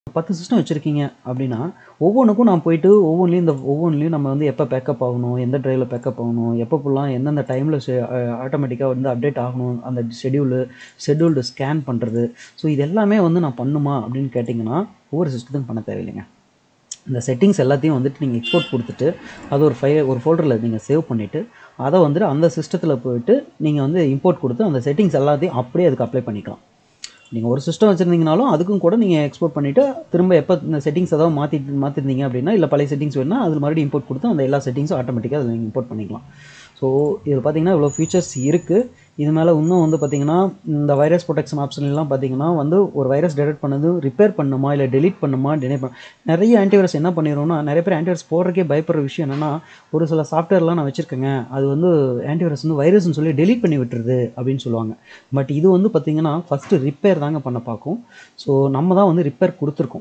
பத்து சிஸ்டம் வச்சுருக்கீங்க அப்படின்னா ஒவ்வொன்றுக்கும் நான் போயிட்டு ஒவ்வொன்றிலையும் இந்த ஒவ்வொன்றிலையும் நம்ம வந்து எப்போ பேக்கப் ஆகணும் எந்த ட்ரைவில் பேக்கப் ஆகணும் எப்போ ஃபுல்லாக எந்தெந்த டைமில் ஆட்டோமேட்டிக்காக வந்து அப்டேட் ஆகணும் அந்த ஷெடியூலு ஷெடியூல்டு ஸ்கேன் பண்ணுறது ஸோ இது எல்லாமே வந்து நான் பண்ணுமா அப்படின்னு கேட்டிங்கன்னா ஒவ்வொரு சிஸ்டத்துக்கும் பண்ண தேவையில்லைங்க இந்த செட்டிங்ஸ் எல்லாத்தையும் வந்துட்டு நீங்கள் எக்ஸ்போர்ட் கொடுத்துட்டு அது ஒரு ஃபைல் ஒரு ஃபோல்டரில் நீங்கள் சேவ் பண்ணிவிட்டு அதை வந்துட்டு அந்த சிஸ்டத்தில் போயிட்டு நீங்கள் வந்து இம்போர்ட் கொடுத்து அந்த செட்டிங்ஸ் எல்லாத்தையும் அப்படியே அதுக்கு அப்ளை பண்ணிக்கலாம் நீங்கள் ஒரு சிஸ்டம் வச்சுருந்தீங்கனாலும் அதுக்கும் கூட நீங்கள் எக்ஸ்போர்ட் பண்ணிவிட்டு திரும்ப எப்போ இந்த செட்டிங்ஸ் ஏதாவது மாற்றி மாற்றிருந்தீங்க அப்படின்னா இல்லை பழைய செட்டிங்ஸ் வேணுன்னா அது மறுபடியும் இம்போர்ட் கொடுத்து அந்த எல்லா செட்டிங்ஸும் ஆட்டோமேட்டிக்காக அதில் நீங்கள் இம்போர்ட் பண்ணிக்கலாம் ஸோ இதில் பார்த்தீங்கன்னா இவ்வளோ ஃபீச்சர்ஸ் இருக்குது இது மேலே இன்னும் வந்து பார்த்தீங்கன்னா இந்த வைரஸ் ப்ரொடெக்ஷன் ஆப்ஷன்லாம் பார்த்தீங்கன்னா வந்து ஒரு வைரஸ் டெடெக்ட் பண்ணது ரிப்பேர் பண்ணுமா இல்லை டெலீட் பண்ணுமா டெலிட் பண்ண நிறைய ஆன்டிவைரஸ் என்ன பண்ணிடும்னா நிறைய பேர் ஆன்டிவைரஸ் போடுறக்கே பயப்படுற விஷயம் என்னென்னா ஒரு சில சாஃப்ட்வேர்லாம் நான் வச்சுருக்கேங்க அது வந்து ஆன்டிவைரஸ் வந்து வைரஸ்னு சொல்லி டெலீட் பண்ணி விட்டுருது அப்படின்னு சொல்லுவாங்க பட் இது வந்து பார்த்தீங்கன்னா ஃபஸ்ட்டு ரிப்பேர் தாங்க பண்ண பார்க்கும் ஸோ நம்ம தான் வந்து ரிப்பேர் கொடுத்துருக்கோம்